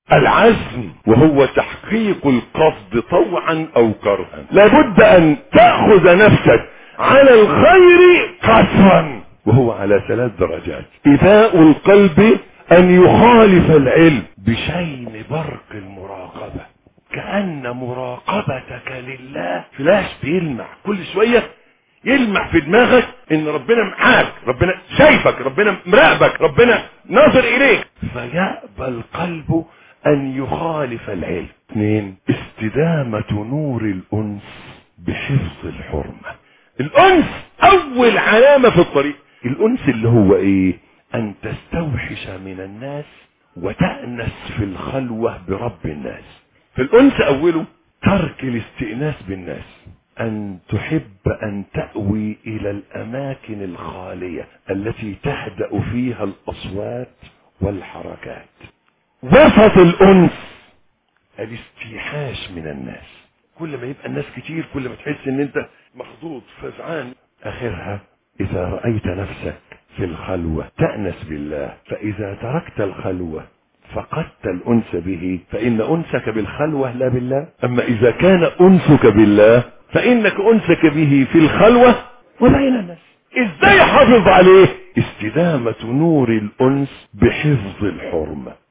العزم وهو تحقيق القصد طوعا او كرها لابد ان تأخذ نفسك على الخير قسرا وهو على ثلاث درجات إذاء القلب ان يخالف العلم بشين برق المراقبة كأن مراقبتك لله فلاش بيلمع كل شوية يلمع في دماغك ان ربنا معاك ربنا شايفك ربنا مراقبك ربنا ناظر اليك فيأبى القلب ان يخالف العلم اثنين استدامة نور الانس بحفظ الحرمة الانس اول علامة في الطريق الانس اللي هو ايه ان تستوحش من الناس وتأنس في الخلوة برب الناس فالانس اوله ترك الاستئناس بالناس ان تحب ان تأوي الى الاماكن الخالية التي تهدأ فيها الاصوات والحركات وسط الانس الاستيحاش من الناس كل ما يبقى الناس كتير كل ما تحس ان انت مخضوض فزعان اخرها اذا رأيت نفسك في الخلوة تأنس بالله فاذا تركت الخلوة فقدت الانس به فان انسك بالخلوة لا بالله اما اذا كان انسك بالله فانك انسك به في الخلوة وبين الناس ازاي حافظ عليه استدامة نور الانس بحفظ الحرمة